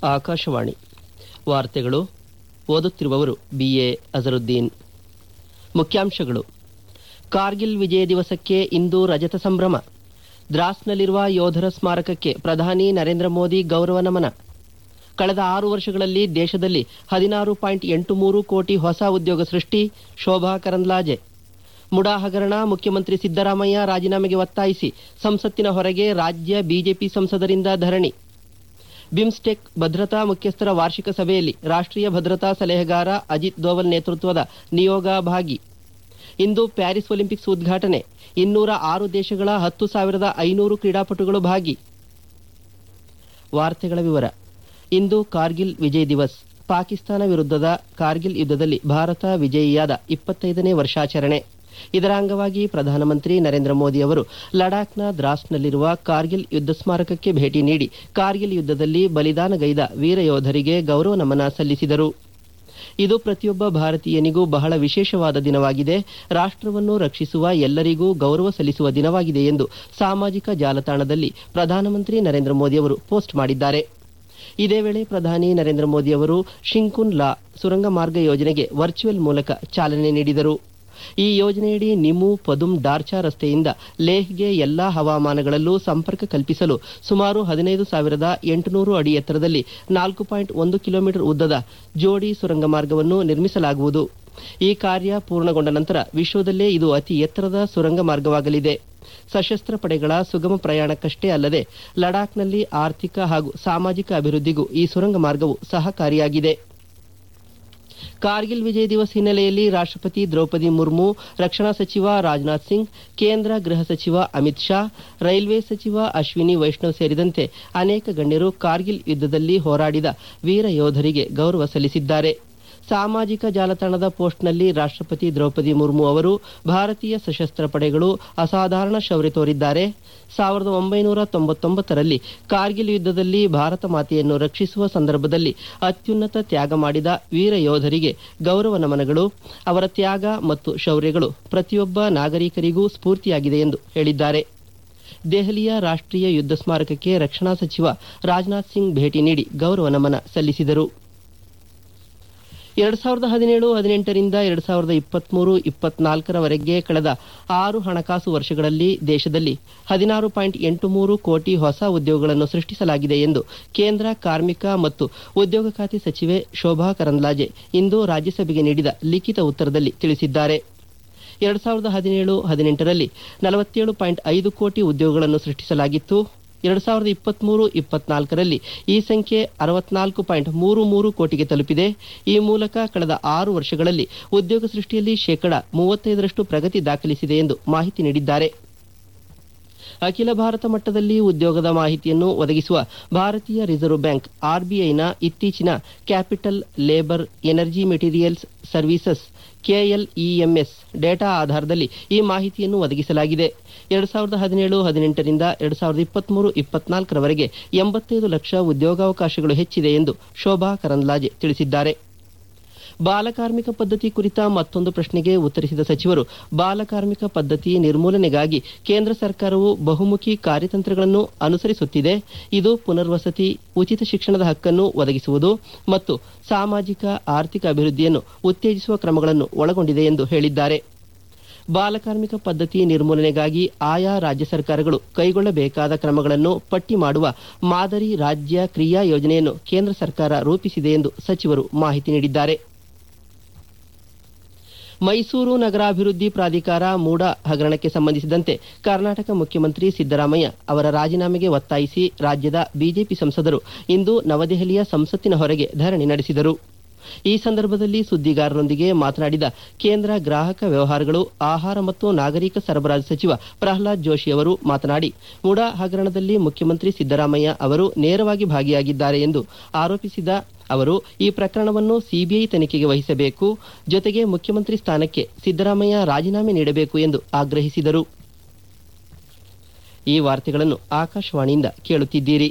ಆಕಾಶವಾಣಿ ವಾರ್ತೆಗಳು ಓದುತ್ತಿರುವವರು ಬಿಎ ಅಜರುದ್ದೀನ್ ಮುಖ್ಯಾಂಶಗಳು ಕಾರ್ಗಿಲ್ ವಿಜಯ ದಿವಸಕ್ಕೆ ಇಂದು ರಜತ ಸಂಭ್ರಮ ದ್ರಾಸ್ನಲ್ಲಿರುವ ಯೋಧರ ಸ್ಮಾರಕಕ್ಕೆ ಪ್ರಧಾನಿ ನರೇಂದ್ರ ಮೋದಿ ಗೌರವ ನಮನ ಕಳೆದ ಆರು ವರ್ಷಗಳಲ್ಲಿ ದೇಶದಲ್ಲಿ ಹದಿನಾರು ಪಾಯಿಂಟ್ ಎಂಟು ಮೂರು ಕೋಟಿ ಹೊಸ ಉದ್ಯೋಗ ಸೃಷ್ಟಿ ಶೋಭಾ ಕರಂದ್ಲಾಜೆ ಮುಡಾ ಹಗರಣ ಮುಖ್ಯಮಂತ್ರಿ ಸಿದ್ದರಾಮಯ್ಯ ರಾಜೀನಾಮೆಗೆ ಒತ್ತಾಯಿಸಿ ಸಂಸತ್ತಿನ ಹೊರಗೆ ರಾಜ್ಯ ಬಿಜೆಪಿ ಸಂಸದರಿಂದ ಧರಣಿ ಬಿಮ್ಸ್ಟೆಕ್ ಭದ್ರತಾ ಮುಖ್ಯಸ್ಥರ ವಾರ್ಷಿಕ ಸಭೆಯಲ್ಲಿ ರಾಷ್ಟ್ರೀಯ ಭದ್ರತಾ ಸಲಹೆಗಾರ ಅಜಿತ್ ದೋವಲ್ ನೇತೃತ್ವದ ನಿಯೋಗ ಭಾಗಿ ಇಂದು ಪ್ಯಾರಿಸ್ ಒಲಿಂಪಿಕ್ಸ್ ಉದ್ಘಾಟನೆ ಇನ್ನೂರ ಆರು ದೇಶಗಳ ಹತ್ತು ಸಾವಿರದ ಐನೂರು ಕ್ರೀಡಾಪಟುಗಳು ಭಾಗಿ ವಾರ್ತೆಗಳ ವಿವರ ಇಂದು ಕಾರ್ಗಿಲ್ ವಿಜಯ್ ದಿವಸ್ ಪಾಕಿಸ್ತಾನ ವಿರುದ್ಧದ ಕಾರ್ಗಿಲ್ ಯುದ್ಧದಲ್ಲಿ ಭಾರತ ವಿಜಯಿಯಾದ ಇಪ್ಪತ್ತೈದನೇ ವರ್ಷಾಚರಣೆ ಇದರ ಅಂಗವಾಗಿ ಪ್ರಧಾನಮಂತ್ರಿ ನರೇಂದ್ರ ಮೋದಿ ಅವರು ಲಡಾಖ್ನ ದ್ರಾಸ್ನಲ್ಲಿರುವ ಕಾರ್ಗಿಲ್ ಯುದ್ಧ ಸ್ಮಾರಕಕ್ಕೆ ಭೇಟಿ ನೀಡಿ ಕಾರ್ಗಿಲ್ ಯುದ್ಧದಲ್ಲಿ ಬಲಿದಾನಗೈದ ವೀರ ಯೋಧರಿಗೆ ಗೌರವ ನಮನ ಸಲ್ಲಿಸಿದರು ಇದು ಪ್ರತಿಯೊಬ್ಬ ಭಾರತೀಯನಿಗೂ ಬಹಳ ವಿಶೇಷವಾದ ದಿನವಾಗಿದೆ ರಾಷ್ಟ್ರವನ್ನು ರಕ್ಷಿಸುವ ಎಲ್ಲರಿಗೂ ಗೌರವ ಸಲ್ಲಿಸುವ ದಿನವಾಗಿದೆ ಎಂದು ಸಾಮಾಜಿಕ ಜಾಲತಾಣದಲ್ಲಿ ಪ್ರಧಾನಮಂತ್ರಿ ನರೇಂದ್ರ ಮೋದಿ ಅವರು ಪೋಸ್ಟ್ ಮಾಡಿದ್ದಾರೆ ಇದೇ ವೇಳೆ ಪ್ರಧಾನಿ ನರೇಂದ್ರ ಮೋದಿ ಅವರು ಶಿಂಕುನ್ ಲಾ ಸುರಂಗ ಮಾರ್ಗ ಯೋಜನೆಗೆ ವರ್ಚುವಲ್ ಮೂಲಕ ಚಾಲನೆ ನೀಡಿದರು ಈ ಯೋಜನೆಯಡಿ ನಿಮು ಪದುಮ್ ಡಾರ್ಚಾ ರಸ್ತೆಯಿಂದ ಲೇಹ್ಗೆ ಎಲ್ಲಾ ಹವಾಮಾನಗಳಲ್ಲೂ ಸಂಪರ್ಕ ಕಲ್ಪಿಸಲು ಸುಮಾರು ಹದಿನೈದು ಸಾವಿರದ ಎಂಟುನೂರು ಅಡಿ ಎತ್ತರದಲ್ಲಿ ನಾಲ್ಕು ಪಾಯಿಂಟ್ ಒಂದು ಕಿಲೋಮೀಟರ್ ಉದ್ದದ ಜೋಡಿ ಸುರಂಗ ಮಾರ್ಗವನ್ನು ನಿರ್ಮಿಸಲಾಗುವುದು ಈ ಕಾರ್ಯ ಪೂರ್ಣಗೊಂಡ ನಂತರ ವಿಶ್ವದಲ್ಲೇ ಇದು ಅತಿ ಎತ್ತರದ ಸುರಂಗ ಮಾರ್ಗವಾಗಲಿದೆ ಸಶಸ್ತ್ರ ಪಡೆಗಳ ಸುಗಮ ಪ್ರಯಾಣಕ್ಕಷ್ಟೇ ಅಲ್ಲದೆ ಲಡಾಖ್ನಲ್ಲಿ ಆರ್ಥಿಕ ಹಾಗೂ ಸಾಮಾಜಿಕ ಅಭಿವೃದ್ಧಿಗೂ ಈ ಸುರಂಗ ಮಾರ್ಗವು ಸಹಕಾರಿಯಾಗಿದೆ ಕಾರ್ಗಿಲ್ ವಿಜಯ್ ದಿವಸ್ ಹಿನ್ನೆಲೆಯಲ್ಲಿ ರಾಷ್ಟ್ರಪತಿ ದ್ರೌಪದಿ ಮುರ್ಮು ರಕ್ಷಣಾ ಸಚಿವ ರಾಜನಾಥ್ ಸಿಂಗ್ ಕೇಂದ್ರ ಗೃಹ ಸಚಿವ ಅಮಿತ್ ಶಾ ರೈಲ್ವೆ ಸಚಿವ ಅಶ್ವಿನಿ ವೈಷ್ಣವ್ ಸೇರಿದಂತೆ ಅನೇಕ ಗಣ್ಯರು ಕಾರ್ಗಿಲ್ ಯುದ್ಧದಲ್ಲಿ ಹೋರಾಡಿದ ವೀರ ಯೋಧರಿಗೆ ಗೌರವ ಸಲ್ಲಿಸಿದ್ದಾರೆ ಸಾಮಾಜಿಕ ಜಾಲತಾಣದ ಪೋಸ್ಟ್ನಲ್ಲಿ ರಾಷ್ಟ್ರಪತಿ ದ್ರೌಪದಿ ಮುರ್ಮು ಅವರು ಭಾರತೀಯ ಸಶಸ್ತ್ರ ಪಡೆಗಳು ಅಸಾಧಾರಣ ಶೌರ್ಯ ತೋರಿದ್ದಾರೆ ಸಾವಿರದ ಒಂಬೈನೂರ ತೊಂಬತ್ತೊಂಬತ್ತರಲ್ಲಿ ಕಾರ್ಗಿಲ್ ಯುದ್ಧದಲ್ಲಿ ಭಾರತ ಮಾತೆಯನ್ನು ರಕ್ಷಿಸುವ ಸಂದರ್ಭದಲ್ಲಿ ಅತ್ಯುನ್ನತ ತ್ಯಾಗ ಮಾಡಿದ ವೀರ ಯೋಧರಿಗೆ ಗೌರವ ನಮನಗಳು ಅವರ ತ್ಯಾಗ ಮತ್ತು ಶೌರ್ಯಗಳು ಪ್ರತಿಯೊಬ್ಬ ನಾಗರಿಕರಿಗೂ ಸ್ಫೂರ್ತಿಯಾಗಿದೆ ಎಂದು ಹೇಳಿದ್ದಾರೆ ದೆಹಲಿಯ ರಾಷ್ಟ್ರೀಯ ಯುದ್ಧ ಸ್ಮಾರಕಕ್ಕೆ ರಕ್ಷಣಾ ಸಚಿವ ರಾಜನಾಥ್ ಸಿಂಗ್ ಭೇಟಿ ನೀಡಿ ಗೌರವ ನಮನ ಸಲ್ಲಿಸಿದರು ಎರಡ್ ಸಾವಿರದ ಹದಿನೇಳು ಹದಿನೆಂಟರಿಂದ ಎರಡ್ ಸಾವಿರದ ಇಪ್ಪತ್ಮೂರು ಇಪ್ಪತ್ನಾಲ್ಕರವರೆಗೆ ಕಳೆದ ಆರು ಹಣಕಾಸು ವರ್ಷಗಳಲ್ಲಿ ದೇಶದಲ್ಲಿ ಹದಿನಾರು ಪಾಯಿಂಟ್ ಎಂಟು ಮೂರು ಕೋಟಿ ಹೊಸ ಉದ್ಯೋಗಗಳನ್ನು ಸೃಷ್ಟಿಸಲಾಗಿದೆ ಎಂದು ಕೇಂದ್ರ ಕಾರ್ಮಿಕ ಮತ್ತು ಉದ್ಯೋಗ ಖಾತೆ ಸಚಿವೆ ಶೋಭಾ ಕರಂದ್ಲಾಜೆ ಇಂದು ರಾಜ್ಯಸಭೆಗೆ ನೀಡಿದ ಲಿಖಿತ ಉತ್ತರದಲ್ಲಿ ತಿಳಿಸಿದ್ದಾರೆ ಎರಡ್ ಸಾವಿರದ ಹದಿನೇಳು ಹದಿನೆಂಟರಲ್ಲಿ ನಲವತ್ತೇಳು ಪಾಯಿಂಟ್ ಐದು ಕೋಟಿ ಉದ್ಯೋಗಗಳನ್ನು ಸೃಷ್ಟಿಸಲಾಗಿತ್ತು ಎರಡ್ ಸಾವಿರದ ಇಪ್ಪತ್ಮೂರು ಇಪ್ಪತ್ನಾಲ್ಕರಲ್ಲಿ ಈ ಸಂಖ್ಯೆ ಅರವತ್ನಾಲ್ಕು ಪಾಯಿಂಟ್ ಮೂರು ಮೂರು ಕೋಟಿಗೆ ತಲುಪಿದೆ ಈ ಮೂಲಕ ಕಳೆದ ಆರು ವರ್ಷಗಳಲ್ಲಿ ಉದ್ಯೋಗ ಸೃಷ್ಟಿಯಲ್ಲಿ ಶೇಕಡ ಮೂವತ್ತೈದರಷ್ಟು ಪ್ರಗತಿ ದಾಖಲಿಸಿದೆ ಎಂದು ಮಾಹಿತಿ ನೀಡಿದ್ದಾರೆ ಅಖಿಲ ಭಾರತ ಮಟ್ಟದಲ್ಲಿ ಉದ್ಯೋಗದ ಮಾಹಿತಿಯನ್ನು ಒದಗಿಸುವ ಭಾರತೀಯ ರಿಸರ್ವ್ ಬ್ಯಾಂಕ್ ಆರ್ಬಿಐನ ಇತ್ತೀಚಿನ capital labour energy materials services K L E M S data ಆಧಾರದಲ್ಲಿ ಈ ಮಾಹಿತಿಯನ್ನು ಒದಗಿಸಲಾಗಿದೆ ಎರಡ್ ಸಾವಿರದ ಹದಿನೇಳು ಹದಿನೆಂಟರಿಂದ ಎರಡ್ ಸಾವಿರದ ಇಪ್ಪತ್ಮೂರು ಇಪ್ಪತ್ನಾಲ್ಕರವರೆಗೆ ಎಂಬತ್ತೈದು ಲಕ್ಷ ಉದ್ಯೋಗಾವಕಾಶಗಳು ಹೆಚ್ಚಿದೆ ಎಂದು ಶೋಭಾ ಕರಂದ್ಲಾಜೆ ತಿಳಿಸಿದ್ದಾರೆ ಬಾಲಕಾರ್ಮಿಕ ಪದ್ಧತಿ ಕುರಿತ ಮತ್ತೊಂದು ಪ್ರಶ್ನೆಗೆ ಉತ್ತರಿಸಿದ ಸಚಿವರು ಬಾಲಕಾರ್ಮಿಕ ಪದ್ಧತಿ ನಿರ್ಮೂಲನೆಗಾಗಿ ಕೇಂದ್ರ ಸರ್ಕಾರವು ಬಹುಮುಖಿ ಕಾರ್ಯತಂತ್ರಗಳನ್ನು ಅನುಸರಿಸುತ್ತಿದೆ ಇದು ಪುನರ್ವಸತಿ ಉಚಿತ ಶಿಕ್ಷಣದ ಹಕ್ಕನ್ನು ಒದಗಿಸುವುದು ಮತ್ತು ಸಾಮಾಜಿಕ ಆರ್ಥಿಕ ಅಭಿವೃದ್ಧಿಯನ್ನು ಉತ್ತೇಜಿಸುವ ಕ್ರಮಗಳನ್ನು ಒಳಗೊಂಡಿದೆ ಎಂದು ಹೇಳಿದ್ದಾರೆ ಬಾಲಕಾರ್ಮಿಕ ಪದ್ಧತಿ ನಿರ್ಮೂಲನೆಗಾಗಿ ಆಯಾ ರಾಜ್ಯ ಸರ್ಕಾರಗಳು ಕೈಗೊಳ್ಳಬೇಕಾದ ಕ್ರಮಗಳನ್ನು ಪಟ್ಟಿ ಮಾಡುವ ಮಾದರಿ ರಾಜ್ಯ ಕ್ರಿಯಾ ಯೋಜನೆಯನ್ನು ಕೇಂದ್ರ ಸರ್ಕಾರ ರೂಪಿಸಿದೆ ಎಂದು ಸಚಿವರು ಮಾಹಿತಿ ನೀಡಿದ್ದಾರೆ ಮೈಸೂರು ನಗರಾಭಿವೃದ್ಧಿ ಪ್ರಾಧಿಕಾರ ಮೂಡ ಹಗರಣಕ್ಕೆ ಸಂಬಂಧಿಸಿದಂತೆ ಕರ್ನಾಟಕ ಮುಖ್ಯಮಂತ್ರಿ ಸಿದ್ದರಾಮಯ್ಯ ಅವರ ರಾಜೀನಾಮೆಗೆ ಒತ್ತಾಯಿಸಿ ರಾಜ್ಯದ ಬಿಜೆಪಿ ಸಂಸದರು ಇಂದು ನವದೆಹಲಿಯ ಸಂಸತ್ತಿನ ಹೊರಗೆ ಧರಣಿ ನಡೆಸಿದರು ಈ ಸಂದರ್ಭದಲ್ಲಿ ಸುದ್ದಿಗಾರರೊಂದಿಗೆ ಮಾತನಾಡಿದ ಕೇಂದ್ರ ಗ್ರಾಹಕ ವ್ಯವಹಾರಗಳು ಆಹಾರ ಮತ್ತು ನಾಗರಿಕ ಸರಬರಾಜು ಸಚಿವ ಪ್ರಹ್ಲಾದ್ ಜೋಶಿ ಅವರು ಮಾತನಾಡಿ ಮುಡಾ ಹಗರಣದಲ್ಲಿ ಮುಖ್ಯಮಂತ್ರಿ ಸಿದ್ದರಾಮಯ್ಯ ಅವರು ನೇರವಾಗಿ ಭಾಗಿಯಾಗಿದ್ದಾರೆ ಎಂದು ಆರೋಪಿಸಿದ ಅವರು ಈ ಪ್ರಕರಣವನ್ನು ಸಿಬಿಐ ತನಿಖೆಗೆ ವಹಿಸಬೇಕು ಜೊತೆಗೆ ಮುಖ್ಯಮಂತ್ರಿ ಸ್ಥಾನಕ್ಕೆ ಸಿದ್ದರಾಮಯ್ಯ ರಾಜೀನಾಮೆ ನೀಡಬೇಕು ಎಂದು ಆಗ್ರಹಿಸಿದರು ಈ ವಾರ್ತೆಗಳನ್ನು ಆಕಾಶವಾಣಿಯಿಂದ ಕೇಳುತ್ತಿದ್ದೀರಿ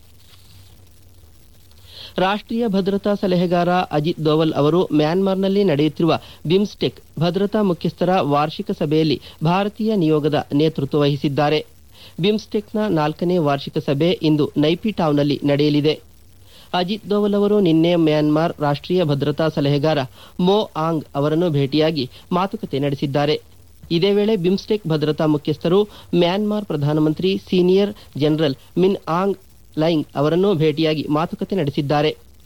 ರಾಷ್ಟ್ರೀಯ ಭದ್ರತಾ ಸಲಹೆಗಾರ ಅಜಿತ್ ದೋವಲ್ ಅವರು ಮ್ಯಾನ್ಮಾರ್ನಲ್ಲಿ ನಡೆಯುತ್ತಿರುವ ಬಿಮ್ಸ್ಟೆಕ್ ಭದ್ರತಾ ಮುಖ್ಯಸ್ಥರ ವಾರ್ಷಿಕ ಸಭೆಯಲ್ಲಿ ಭಾರತೀಯ ನಿಯೋಗದ ನೇತೃತ್ವ ವಹಿಸಿದ್ದಾರೆ ಬಿಮ್ಸ್ಟೆಕ್ನ ನಾಲ್ಕನೇ ವಾರ್ಷಿಕ ಸಭೆ ಇಂದು ನೈಪಿಟಾವ್ನಲ್ಲಿ ನಡೆಯಲಿದೆ ಅಜಿತ್ ದೋವಲ್ ಅವರು ನಿನ್ನೆ ಮ್ಯಾನ್ಮಾರ್ ರಾಷ್ಟ್ರೀಯ ಭದ್ರತಾ ಸಲಹೆಗಾರ ಮೋ ಆಂಗ್ ಅವರನ್ನು ಭೇಟಿಯಾಗಿ ಮಾತುಕತೆ ನಡೆಸಿದ್ದಾರೆ ಇದೇ ವೇಳೆ ಬಿಮ್ಸ್ಟೆಕ್ ಭದ್ರತಾ ಮುಖ್ಯಸ್ಥರು ಮ್ಯಾನ್ಮಾರ್ ಪ್ರಧಾನಮಂತ್ರಿ senior general Min Aung Hlaing ಅವರನ್ನು ಭೇಟಿಯಾಗಿ ಮಾತುಕತೆ ನಡೆಸಿದ್ದಾರೆ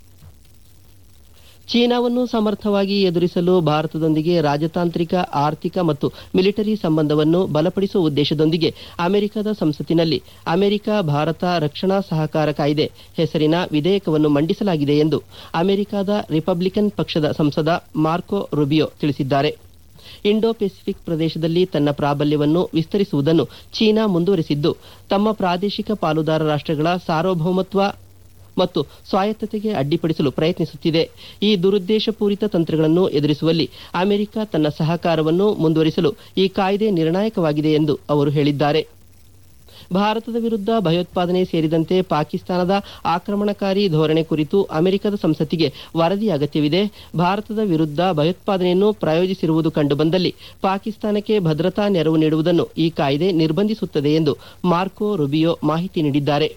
ಚೀನಾವನ್ನು ಸಮರ್ಥವಾಗಿ ಎದುರಿಸಲು ಭಾರತದೊಂದಿಗೆ ರಾಜತಾಂತ್ರಿಕ ಆರ್ಥಿಕ ಮತ್ತು ಮಿಲಿಟರಿ ಸಂಬಂಧವನ್ನು ಬಲಪಡಿಸುವ ಉದ್ದೇಶದೊಂದಿಗೆ ಅಮೆರಿಕದ ಸಂಸತ್ತಿನಲ್ಲಿ ಅಮೆರಿಕ ಭಾರತ ರಕ್ಷಣಾ ಸಹಕಾರ ಕಾಯ್ದೆ ಹೆಸರಿನ ವಿಧೇಯಕವನ್ನು ಮಂಡಿಸಲಾಗಿದೆ ಎಂದು ಅಮೆರಿಕದ ರಿಪಬ್ಲಿಕನ್ ಪಕ್ಷದ ಸಂಸದ ಮಾರ್ಕೊ ರುಬಿಯೋ ತಿಳಿಸಿದ್ದಾರೆ ಇಂಡೋ ಪೆಸಿಫಿಕ್ ಪ್ರದೇಶದಲ್ಲಿ ತನ್ನ ಪ್ರಾಬಲ್ಯವನ್ನು ವಿಸ್ತರಿಸುವುದನ್ನು ಚೀನಾ ಮುಂದುವರೆಸಿದ್ದು ತಮ್ಮ ಪ್ರಾದೇಶಿಕ ಪಾಲುದಾರ ರಾಷ್ಟ್ರಗಳ ಸಾರ್ವಭೌಮತ್ವ ಮತ್ತು ಸ್ವಾಯತ್ತತೆಗೆ ಅಡ್ಡಿಪಡಿಸಲು ಪ್ರಯತ್ನಿಸುತ್ತಿದೆ ಈ ದುರುದ್ದೇಶಪೂರಿತ ತಂತ್ರಗಳನ್ನು ಎದುರಿಸುವಲ್ಲಿ ಅಮೆರಿಕ ತನ್ನ ಸಹಕಾರವನ್ನು ಮುಂದುವರಿಸಲು ಈ ಕಾಯ್ದೆ ನಿರ್ಣಾಯಕವಾಗಿದೆ ಎಂದು ಅವರು ಹೇಳಿದ್ದಾರೆ ಭಾರತದ ವಿರುದ್ಧ ಭಯೋತ್ಪಾದನೆ ಸೇರಿದಂತೆ ಪಾಕಿಸ್ತಾನದ ಆಕ್ರಮಣಕಾರಿ ಧೋರಣೆ ಕುರಿತು ಅಮೆರಿಕದ ಸಂಸತ್ತಿಗೆ ವರದಿ ಅಗತ್ಯವಿದೆ ಭಾರತದ ವಿರುದ್ಧ ಭಯೋತ್ಪಾದನೆಯನ್ನು ಪ್ರಯೋಜಿಸಿರುವುದು ಕಂಡುಬಂದಲ್ಲಿ ಪಾಕಿಸ್ತಾನಕ್ಕೆ ಭದ್ರತಾ ನೆರವು ನೀಡುವುದನ್ನು ಈ ಕಾಯ್ದೆ ನಿರ್ಬಂಧಿಸುತ್ತದೆ ಎಂದು ಮಾರ್ಕೊ ರುಬಿಯೋ ಮಾಹಿತಿ ನೀಡಿದ್ದಾರೆ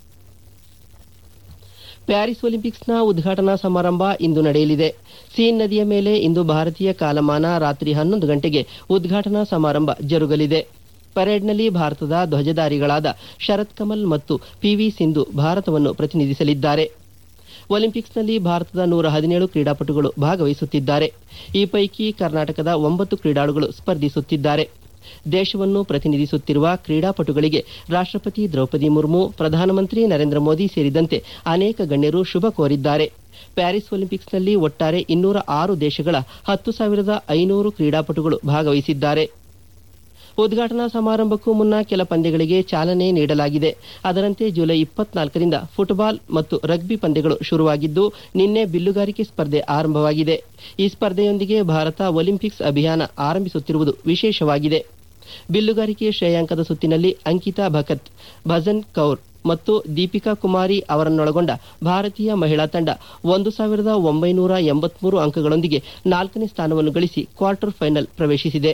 ಪ್ಯಾರಿಸ್ ಒಲಿಂಪಿಕ್ಸ್ನ ಉದ್ಘಾಟನಾ ಸಮಾರಂಭ ಇಂದು ನಡೆಯಲಿದೆ ಸೀನ್ ನದಿಯ ಮೇಲೆ ಇಂದು ಭಾರತೀಯ ಕಾಲಮಾನ ರಾತ್ರಿ ಹನ್ನೊಂದು ಗಂಟೆಗೆ ಉದ್ಘಾಟನಾ ಸಮಾರಂಭ ಜರುಗಲಿದೆ ಪರೇಡ್ನಲ್ಲಿ ಭಾರತದ ಧ್ವಜಧಾರಿಗಳಾದ ಶರತ್ ಕಮಲ್ ಮತ್ತು ಪಿವಿ ಸಿಂಧು ಭಾರತವನ್ನು ಪ್ರತಿನಿಧಿಸಲಿದ್ದಾರೆ ಒಲಿಂಪಿಕ್ಸ್ನಲ್ಲಿ ಭಾರತದ ನೂರ ಹದಿನೇಳು ಕ್ರೀಡಾಪಟುಗಳು ಭಾಗವಹಿಸುತ್ತಿದ್ದಾರೆ ಈ ಪೈಕಿ ಕರ್ನಾಟಕದ ಒಂಬತ್ತು ಕ್ರೀಡಾಳುಗಳು ಸ್ಪರ್ಧಿಸುತ್ತಿದ್ದಾರೆ ದೇಶವನ್ನು ಪ್ರತಿನಿಧಿಸುತ್ತಿರುವ ಕ್ರೀಡಾಪಟುಗಳಿಗೆ ರಾಷ್ಟ್ರಪತಿ ದ್ರೌಪದಿ ಮುರ್ಮು ಪ್ರಧಾನಮಂತ್ರಿ ನರೇಂದ್ರ ಮೋದಿ ಸೇರಿದಂತೆ ಅನೇಕ ಗಣ್ಯರು ಶುಭ ಕೋರಿದ್ದಾರೆ ಪ್ಯಾರಿಸ್ ಒಲಿಂಪಿಕ್ಸ್ನಲ್ಲಿ ಒಟ್ಟಾರೆ ಇನ್ನೂರ ಆರು ದೇಶಗಳ ಹತ್ತು ಸಾವಿರದ ಐನೂರು ಕ್ರೀಡಾಪಟುಗಳು ಭಾಗವಹಿಸಿದ್ದಾರೆ ಉದ್ಘಾಟನಾ ಸಮಾರಂಭಕ್ಕೂ ಮುನ್ನ ಕೆಲ ಪಂದ್ಯಗಳಿಗೆ ಚಾಲನೆ ನೀಡಲಾಗಿದೆ ಅದರಂತೆ ಜುಲೈ ಇಪ್ಪತ್ನಾಲ್ಕರಿಂದ ಫುಟ್ಬಾಲ್ ಮತ್ತು ರಗ್ಬಿ ಪಂದ್ಯಗಳು ಶುರುವಾಗಿದ್ದು ನಿನ್ನೆ ಬಿಲ್ಲುಗಾರಿಕೆ ಸ್ಪರ್ಧೆ ಆರಂಭವಾಗಿದೆ ಈ ಸ್ಪರ್ಧೆಯೊಂದಿಗೆ ಭಾರತ ಒಲಿಂಪಿಕ್ಸ್ ಅಭಿಯಾನ ಆರಂಭಿಸುತ್ತಿರುವುದು ವಿಶೇಷವಾಗಿದೆ ಬಿಲ್ಲುಗಾರಿಕೆ ಶ್ರೇಯಾಂಕದ ಸುತ್ತಿನಲ್ಲಿ ಅಂಕಿತಾ ಭಕತ್ ಭಜನ್ ಕೌರ್ ಮತ್ತು ದೀಪಿಕಾ ಕುಮಾರಿ ಅವರನ್ನೊಳಗೊಂಡ ಭಾರತೀಯ ಮಹಿಳಾ ತಂಡ ಒಂದು ಸಾವಿರದ ಒಂಬೈನೂರ ಎಂಬತ್ಮೂರು ಅಂಕಗಳೊಂದಿಗೆ ನಾಲ್ಕನೇ ಸ್ಥಾನವನ್ನು ಗಳಿಸಿ ಕ್ವಾರ್ಟರ್ ಫೈನಲ್ ಪ್ರವೇಶಿಸಿದೆ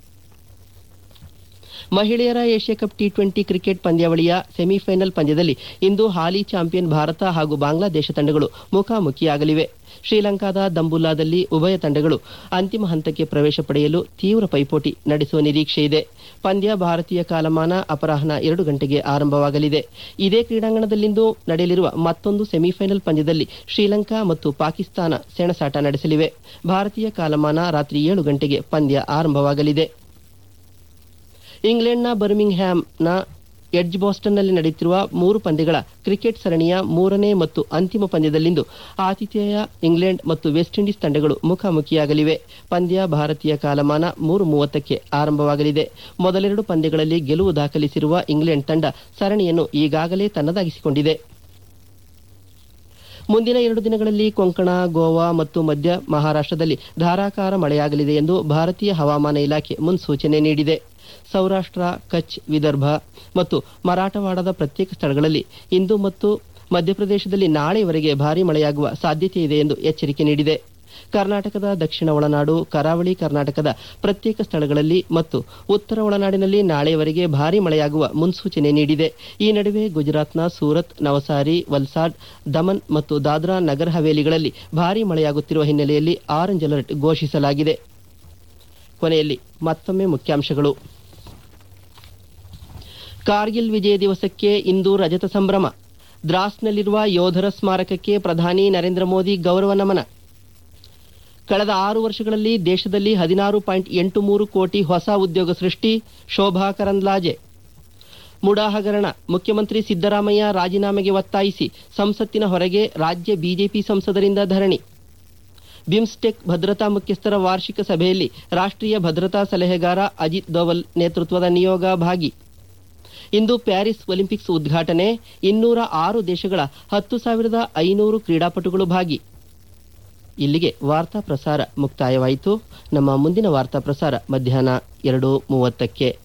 ಮಹಿಳೆಯರ Asia cup T twenty cricket ಪಂದ್ಯಾವಳಿಯ ಸೆಮಿಫೈನಲ್ ಪಂದ್ಯದಲ್ಲಿ ಇಂದು ಹಾಲಿ ಚಾಂಪಿಯನ್ ಭಾರತ ಹಾಗೂ ಬಾಂಗ್ಲಾದೇಶ ತಂಡಗಳು ಮುಖಾಮುಖಿಯಾಗಲಿವೆ ಶ್ರೀಲಂಕಾದ ದಂಬುಲ್ಲಾದಲ್ಲಿ ಉಭಯ ತಂಡಗಳು ಅಂತಿಮ ಹಂತಕ್ಕೆ ಪ್ರವೇಶ ಪಡೆಯಲು ತೀವ್ರ ಪೈಪೋಟಿ ನಡೆಸುವ ನಿರೀಕ್ಷೆ ಇದೆ ಪಂದ್ಯ ಭಾರತೀಯ ಕಾಲಮಾನ ಅಪರಾಹ್ನ ಎರಡು ಗಂಟೆಗೆ ಆರಂಭವಾಗಲಿದೆ ಇದೇ ಕ್ರೀಡಾಂಗಣದಲ್ಲಿಂದು ನಡೆಯಲಿರುವ ಮತ್ತೊಂದು ಸೆಮಿಫೈನಲ್ ಪಂದ್ಯದಲ್ಲಿ ಶ್ರೀಲಂಕಾ ಮತ್ತು ಪಾಕಿಸ್ತಾನ ಸೆಣಸಾಟ ನಡೆಸಲಿವೆ ಭಾರತೀಯ ಕಾಲಮಾನ ರಾತ್ರಿ ಏಳು ಗಂಟೆಗೆ ಪಂದ್ಯ ಆರಂಭವಾಗಲಿದೆ ಇಂಗ್ಲೆಂಡ್ನ ಬರ್ಮಿಂಗ್ ಹ್ಯಾಮ್ನ ಎಡ್ಜ್ ಬಾಸ್ಟನ್ನಲ್ಲಿ ನಡೆಯುತ್ತಿರುವ ಮೂರು ಪಂದ್ಯಗಳ ಕ್ರಿಕೆಟ್ ಸರಣಿಯ ಮೂರನೇ ಮತ್ತು ಅಂತಿಮ ಪಂದ್ಯದಲ್ಲಿಂದು ಆತಿಥೇಯ ಇಂಗ್ಲೆಂಡ್ ಮತ್ತು ವೆಸ್ಟ್ ಇಂಡೀಸ್ ತಂಡಗಳು ಮುಖಾಮುಖಿಯಾಗಲಿವೆ ಪಂದ್ಯ ಭಾರತೀಯ ಕಾಲಮಾನ ಮೂರು ಮೂವತ್ತಕ್ಕೆ ಆರಂಭವಾಗಲಿದೆ ಮೊದಲೆರಡು ಪಂದ್ಯಗಳಲ್ಲಿ ಗೆಲುವು ದಾಖಲಿಸಿರುವ ಇಂಗ್ಲೆಂಡ್ ತಂಡ ಸರಣಿಯನ್ನು ಈಗಾಗಲೇ ತನ್ನದಾಗಿಸಿಕೊಂಡಿದೆ ಮುಂದಿನ ಎರಡು ದಿನಗಳಲ್ಲಿ ಕೊಂಕಣ ಗೋವಾ ಮತ್ತು ಮಧ್ಯ ಮಹಾರಾಷ್ಟ್ರದಲ್ಲಿ ಧಾರಾಕಾರ ಮಳೆಯಾಗಲಿದೆ ಎಂದು ಭಾರತೀಯ ಹವಾಮಾನ ಇಲಾಖೆ ಮುನ್ಸೂಚನೆ ನೀಡಿದೆ ಸೌರಾಷ್ಟ್ರ ಕಚ್ ವಿದರ್ಭ ಮತ್ತು ಮರಾಠವಾಡದ ಪ್ರತ್ಯೇಕ ಸ್ಥಳಗಳಲ್ಲಿ ಇಂದು ಮತ್ತು ಮಧ್ಯಪ್ರದೇಶದಲ್ಲಿ ನಾಳೆಯವರೆಗೆ ಭಾರೀ ಮಳೆಯಾಗುವ ಸಾಧ್ಯತೆ ಇದೆ ಎಂದು ಎಚ್ಚರಿಕೆ ನೀಡಿದೆ ಕರ್ನಾಟಕದ ದಕ್ಷಿಣ ಒಳನಾಡು ಕರಾವಳಿ ಕರ್ನಾಟಕದ ಪ್ರತ್ಯೇಕ ಸ್ಥಳಗಳಲ್ಲಿ ಮತ್ತು ಉತ್ತರ ಒಳನಾಡಿನಲ್ಲಿ ನಾಳೆಯವರೆಗೆ ಭಾರೀ ಮಳೆಯಾಗುವ ಮುನ್ಸೂಚನೆ ನೀಡಿದೆ ಈ ನಡುವೆ ಗುಜರಾತ್ನ ಸೂರತ್ ನವಸಾರಿ ವಲ್ಸಾಡ್ ದಮನ್ ಮತ್ತು ದಾದ್ರಾ ನಗರ್ ಹವೇಲಿಗಳಲ್ಲಿ ಭಾರೀ ಮಳೆಯಾಗುತ್ತಿರುವ ಹಿನ್ನೆಲೆಯಲ್ಲಿ ಆರೆಂಜ್ ಅಲರ್ಟ್ ಘೋಷಿಸಲಾಗಿದೆ ಕೊನೆಯಲ್ಲಿ ಮತ್ತೊಮ್ಮೆ ಮುಖ್ಯಾಂಶಗಳು ಕಾರ್ಗಿಲ್ ವಿಜಯ ದಿವಸಕ್ಕೆ ಇಂದು ರಜತ ಸಂಭ್ರಮ ದ್ರಾಸ್ನಲ್ಲಿರುವ ಯೋಧರ ಸ್ಮಾರಕಕ್ಕೆ ಪ್ರಧಾನಿ ನರೇಂದ್ರ ಮೋದಿ ಗೌರವ ನಮನ ಕಳೆದ ಆರು ವರ್ಷಗಳಲ್ಲಿ ದೇಶದಲ್ಲಿ ಹದಿನಾರು ಪಾಯಿಂಟ್ ಎಂಟು ಮೂರು ಕೋಟಿ ಹೊಸ ಉದ್ಯೋಗ ಸೃಷ್ಟಿ ಶೋಭಾ ಕರಂದ್ಲಾಜೆ ಮುಡಾ ಹಗರಣ ಮುಖ್ಯಮಂತ್ರಿ ಸಿದ್ದರಾಮಯ್ಯ ರಾಜೀನಾಮೆಗೆ ಒತ್ತಾಯಿಸಿ ಸಂಸತ್ತಿನ ಹೊರಗೆ ರಾಜ್ಯ ಬಿಜೆಪಿ ಸಂಸದರಿಂದ ಧರಣಿ ಬಿಮ್ಸ್ಟೆಕ್ ಭದ್ರತಾ ಮುಖ್ಯಸ್ಥರ ವಾರ್ಷಿಕ ಸಭೆಯಲ್ಲಿ ರಾಷ್ಟ್ರೀಯ ಭದ್ರತಾ ಸಲಹೆಗಾರ ಅಜಿತ್ ದೋವಲ್ ನೇತೃತ್ವದ ನಿಯೋಗ ಭಾಗಿ ಇಂದು ಪ್ಯಾರಿಸ್ ಒಲಿಂಪಿಕ್ಸ್ ಉದ್ಘಾಟನೆ ಇನ್ನೂರ ಆರು ದೇಶಗಳ ಹತ್ತು ಸಾವಿರದ ಐನೂರು ಕ್ರೀಡಾಪಟುಗಳು ಭಾಗಿ ಇಲ್ಲಿಗೆ ವಾರ್ತಾ ಪ್ರಸಾರ ಮುಕ್ತಾಯವಾಯಿತು ನಮ್ಮ ಮುಂದಿನ ವಾರ್ತಾ ಪ್ರಸಾರ ಮಧ್ಯಾಹ್ನ ಎರಡು ಮೂವತ್ತಕ್ಕೆ